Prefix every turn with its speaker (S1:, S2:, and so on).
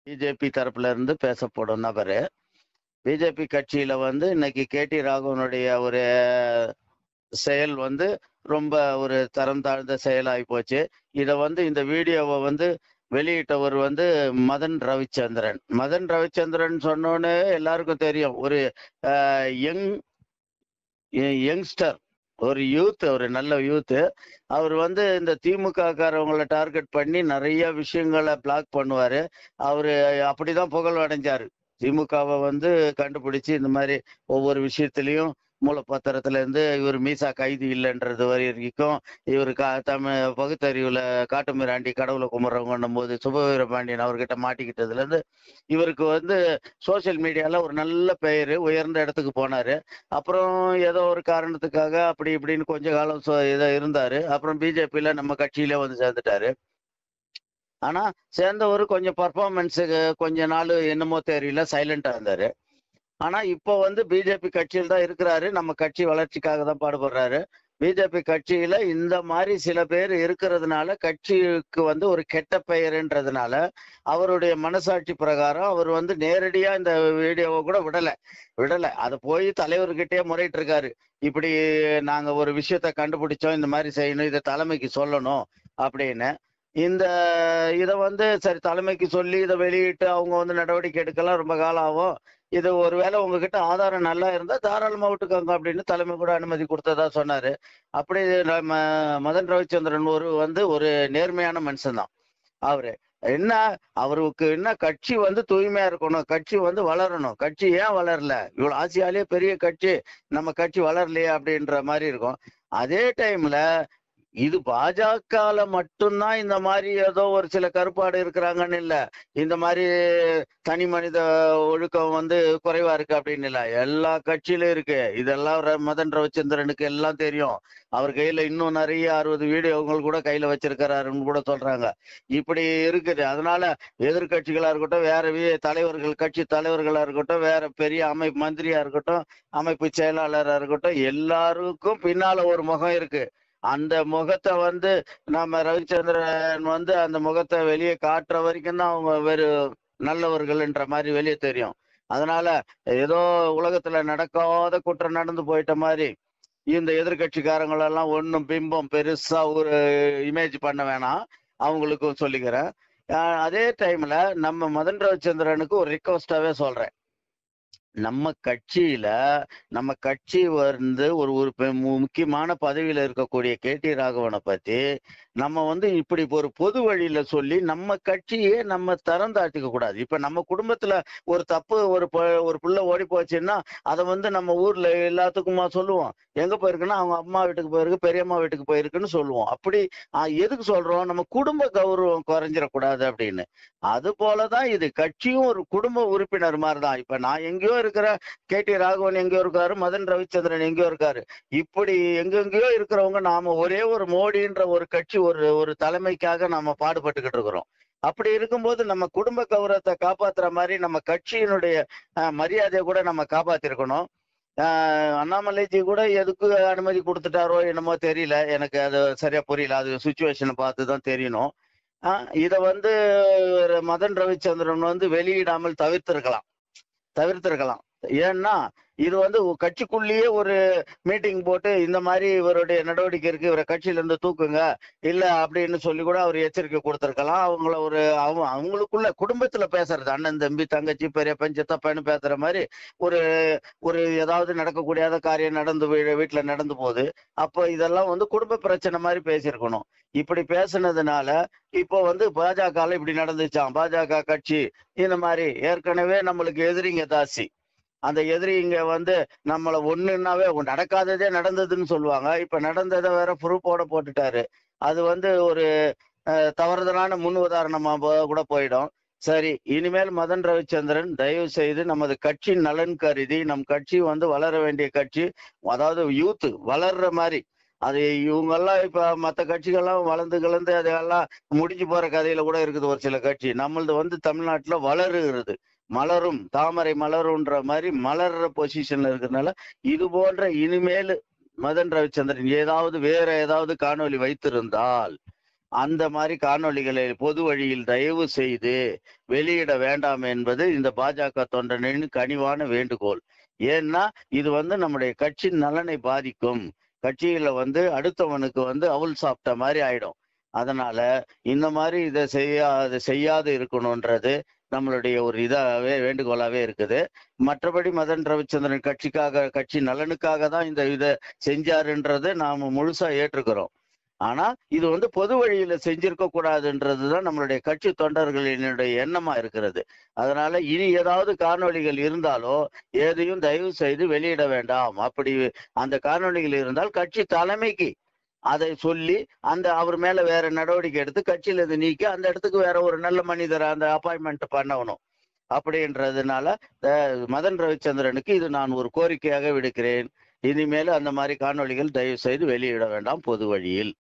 S1: BJP தரப்புல இருந்து பேசப்படும் நபரு பிஜேபி கட்சியில வந்து இன்னைக்கு கே டி ராகவனுடைய ஒரு செயல் வந்து ரொம்ப ஒரு தரம் தாழ்ந்த செயலாகி போச்சு இதை வந்து இந்த வீடியோவை வந்து வெளியிட்டவர் வந்து மதன் ரவிச்சந்திரன் மதன் ரவிச்சந்திரன் சொன்னோன்னே எல்லாருக்கும் தெரியும் ஒரு யங் யங்ஸ்டர் ஒரு யூத் ஒரு நல்ல யூத்து அவர் வந்து இந்த திமுக காரவங்களை டார்கெட் பண்ணி நிறைய விஷயங்களை பிளாக் பண்ணுவாரு அவரு அப்படிதான் புகழ் அடைஞ்சாரு திமுகவை வந்து கண்டுபிடிச்சு இந்த மாதிரி ஒவ்வொரு விஷயத்திலையும் மூலப்பத்திரத்துல இருந்து இவர் மீசா கைதி இல்லைன்றது வரைக்கும் இவர் கா தமிழ் பகுத்தறிவுல காட்டுமிராண்டி கடவுளை கும்பிட்றவங்கன்னும் போது சுபவீர பாண்டியன் அவர்கிட்ட மாட்டிக்கிட்டதுல இருந்து இவருக்கு வந்து சோசியல் மீடியால ஒரு நல்ல பெயர் உயர்ந்த இடத்துக்கு போனாரு அப்புறம் ஏதோ ஒரு காரணத்துக்காக அப்படி இப்படின்னு கொஞ்ச காலம் இதை இருந்தாரு அப்புறம் பிஜேபியில நம்ம கட்சியில வந்து சேர்ந்துட்டாரு ஆனா சேர்ந்தவர் கொஞ்சம் பர்ஃபார்மன்ஸுக்கு கொஞ்ச நாள் என்னமோ தெரியல சைலண்டா இருந்தாரு ஆனா இப்போ வந்து பிஜேபி கட்சியில் தான் இருக்கிறாரு நம்ம கட்சி வளர்ச்சிக்காக தான் பாடுபடுறாரு பிஜேபி கட்சியில இந்த மாதிரி சில பேர் இருக்கிறதுனால கட்சிக்கு வந்து ஒரு கெட்ட பெயர்ன்றதுனால அவருடைய மனசாட்சி பிரகாரம் அவர் வந்து நேரடியா இந்த வீடியோவை கூட விடல விடல அதை போய் தலைவர்கிட்டயே முறையிட்டு இருக்காரு இப்படி நாங்க ஒரு விஷயத்த கண்டுபிடிச்சோம் இந்த மாதிரி செய்யணும் இதை தலைமைக்கு சொல்லணும் அப்படின்னு இந்த இதை வந்து சரி தலைமைக்கு சொல்லி இதை வெளியிட்டு அவங்க வந்து நடவடிக்கை எடுக்கலாம் ரொம்ப காலம் ஆகும் இது ஒருவேளை உங்ககிட்ட ஆதாரம் நல்லா இருந்தா தாராளமா விட்டுக்கோங்க அப்படின்னு தலைமை கூட அனுமதி கொடுத்ததா சொன்னாரு அப்படி நம்ம மதன் ரவிச்சந்திரன் ஒரு வந்து ஒரு நேர்மையான மனுஷன்தான் அவரு என்ன அவருக்கு என்ன கட்சி வந்து தூய்மையா இருக்கணும் கட்சி வந்து வளரணும் கட்சி ஏன் வளரல இவ்வளவு ஆசியாலேயே பெரிய கட்சி நம்ம கட்சி வளரலையே அப்படின்ற மாதிரி இருக்கும் அதே டைம்ல இது பாஜகல மட்டும்தான் இந்த மாதிரி ஏதோ ஒரு சில கருப்பாடு இருக்கிறாங்கன்னு இல்ல இந்த மாதிரி தனி மனித ஒழுக்கம் வந்து குறைவா இருக்கு அப்படின்னு இல்ல எல்லா கட்சியிலும் இருக்கு இதெல்லாம் மதன் ரவிச்சந்திரனுக்கு எல்லாம் தெரியும் அவர் கையில இன்னும் நிறைய அறுபது வீடியோங்கள் கூட கையில வச்சிருக்கிறாருன்னு கூட சொல்றாங்க இப்படி இருக்குது அதனால எதிர்கட்சிகளா இருக்கட்டும் வேற தலைவர்கள் கட்சி தலைவர்களா இருக்கட்டும் வேற பெரிய அமைப்பு மந்திரியா இருக்கட்டும் அமைப்பு செயலாளரா இருக்கட்டும் எல்லாருக்கும் பின்னால ஒரு முகம் இருக்கு அந்த முகத்தை வந்து நம்ம ரவிச்சந்திரன் வந்து அந்த முகத்தை வெளியே காட்டுற வரைக்கும் தான் அவங்க வெறு நல்லவர்கள்ன்ற மாதிரி வெளியே தெரியும் அதனால ஏதோ உலகத்துல நடக்காத குற்றம் நடந்து போயிட்ட மாதிரி இந்த எதிர்கட்சிக்காரங்களெல்லாம் ஒன்றும் பிம்பம் பெருசா ஒரு இமேஜ் பண்ண வேணாம் அவங்களுக்கும் சொல்லிக்கிறேன் அதே டைம்ல நம்ம மதன் ரவிச்சந்திரனுக்கு ஒரு ரிக்வஸ்டாவே சொல்றேன் நம்ம கட்சியில நம்ம கட்சி வந்து ஒரு ஒரு முக்கியமான பதவியில இருக்கக்கூடிய கே டி ராகவனை பத்தி நம்ம வந்து இப்படி ஒரு பொது வழியில சொல்லி நம்ம கட்சியே நம்ம தரம் தாழ்த்திக்க கூடாது இப்ப நம்ம குடும்பத்துல ஒரு தப்பு ஒரு ஒரு பிள்ளை ஓடி போச்சுன்னா அதை வந்து நம்ம ஊர்ல எல்லாத்துக்குமா சொல்லுவோம் எங்க போயிருக்குன்னா அவங்க அம்மா வீட்டுக்கு போயிருக்கு பெரியம்மா வீட்டுக்கு போயிருக்குன்னு சொல்லுவோம் அப்படி எதுக்கு சொல்றோம் நம்ம குடும்ப கௌரவம் குறைஞ்சிடக்கூடாது அப்படின்னு அது போலதான் இது கட்சியும் ஒரு குடும்ப உறுப்பினர் மாதிரி தான் இப்ப நான் எங்கேயோ இருக்கிற கே டி ராகவன் எங்கேயோ இருக்காரு மதன் ரவிச்சந்திரன் எங்கேயோ இருக்காரு இப்படி எங்கெங்கேயோ இருக்கிறவங்க நாம ஒரே ஒரு மோடின்ற ஒரு கட்சி ஒரு ஒரு தலைமைக்காக நாம பாடுபட்டுக்கிட்டு இருக்கிறோம் அப்படி இருக்கும்போது நம்ம குடும்ப கௌரவத்தை காப்பாத்துற மாதிரி நம்ம கட்சியினுடைய மரியாதையை கூட நம்ம காப்பாத்திருக்கணும் அண்ணாமலைஜி கூட எதுக்கு அனுமதி கொடுத்துட்டாரோ என்னமோ தெரியல எனக்கு அது சரியா புரியல அது சுச்சுவேஷனை பார்த்து தான் தெரியணும் இதை வந்து மதன் ரவிச்சந்திரன் வந்து வெளியிடாமல் தவிர்த்திருக்கலாம் தவிர்த்திருக்கலாம் ஏன்னா இது வந்து கட்சிக்குள்ளேயே ஒரு மீட்டிங் போட்டு இந்த மாதிரி இவருடைய நடவடிக்கை இருக்கு இவரை கட்சியில இருந்து தூக்குங்க இல்ல அப்படின்னு சொல்லி கூட அவர் எச்சரிக்கை கொடுத்திருக்கலாம் அவங்கள ஒரு அவங்க அவங்களுக்குள்ள குடும்பத்துல பேசுறது அண்ணன் தம்பி தங்கச்சி பெரிய பஞ்சத்தப்பன்னு பேசுற மாதிரி ஒரு ஒரு ஏதாவது நடக்கக்கூடியாத காரியம் நடந்து வீட்டுல நடந்து போகுது அப்போ இதெல்லாம் வந்து குடும்ப பிரச்சனை மாதிரி பேசியிருக்கணும் இப்படி பேசுனதுனால இப்போ வந்து பாஜக இப்படி நடந்துச்சான் பாஜக கட்சி இந்த மாதிரி ஏற்கனவே நம்மளுக்கு எதிரிங்க தாசி அந்த எதிரி இங்க வந்து நம்மள ஒண்ணுன்னாவே நடக்காததே நடந்ததுன்னு சொல்லுவாங்க இப்ப நடந்ததை வேற ப்ரூஃபோட போட்டுட்டாரு அது வந்து ஒரு தவறுதலான முன் உதாரணமா கூட போயிடும் சரி இனிமேல் மதன் ரவிச்சந்திரன் தயவு செய்து நமது கட்சி நலன் கருதி நம் கட்சி வந்து வளர வேண்டிய கட்சி அதாவது யூத் வளர்ற மாதிரி அது இவங்கெல்லாம் இப்ப மற்ற கட்சிகள்லாம் வளர்ந்து கலந்து அதெல்லாம் முடிஞ்சு போற கதையில கூட இருக்குது ஒரு சில கட்சி நம்மளது வந்து தமிழ்நாட்டுல வளருகிறது மலரும் தாமரை மலரும்ன்ற மாதிரி மலர்ற பொசிஷன்ல இருக்கிறதுனால இது போன்ற இனிமேல் மதன் ரவிச்சந்திரன் ஏதாவது வேற ஏதாவது காணொலி வைத்திருந்தால் அந்த மாதிரி காணொளிகளை பொது வழியில் தயவு செய்து வெளியிட வேண்டாம் என்பது இந்த பாஜக தொண்டனின் கனிவான வேண்டுகோள் ஏன்னா இது வந்து நம்முடைய கட்சியின் நலனை பாதிக்கும் கட்சியில வந்து அடுத்தவனுக்கு வந்து அவுல் சாப்பிட்ட மாதிரி ஆயிடும் அதனால இந்த மாதிரி இதை செய்யா செய்யாது இருக்கணும்ன்றது நம்மளுடைய ஒரு இதாகவே வேண்டுகோளாவே இருக்குது மற்றபடி மதன் ரவிச்சந்திரன் கட்சிக்காக கட்சி நலனுக்காக தான் இந்த இதை செஞ்சாருன்றதை நாம முழுசா ஏற்றுக்கிறோம் ஆனா இது வந்து பொது வழியில செஞ்சிருக்க கூடாதுன்றதுதான் நம்மளுடைய கட்சி தொண்டர்களினுடைய எண்ணமா இருக்கிறது அதனால இனி ஏதாவது காணொளிகள் இருந்தாலோ எதையும் தயவு செய்து வெளியிட வேண்டாம் அப்படி அந்த காணொளிகள் இருந்தால் கட்சி தலைமைக்கு அதை சொல்லி அந்த அவர் மேல வேற நடவடிக்கை எடுத்து கட்சியில இருந்து நீக்கி அந்த இடத்துக்கு வேற ஒரு நல்ல மனிதரை அந்த அப்பாயின்மெண்ட் பண்ணணும் அப்படின்றதுனால அஹ், மதன் ரவிச்சந்திரனுக்கு இது நான் ஒரு கோரிக்கையாக விடுக்கிறேன் இனிமேல் அந்த மாதிரி காணொளிகள் தயவு செய்து வெளியிட வேண்டாம் பொது வழியில்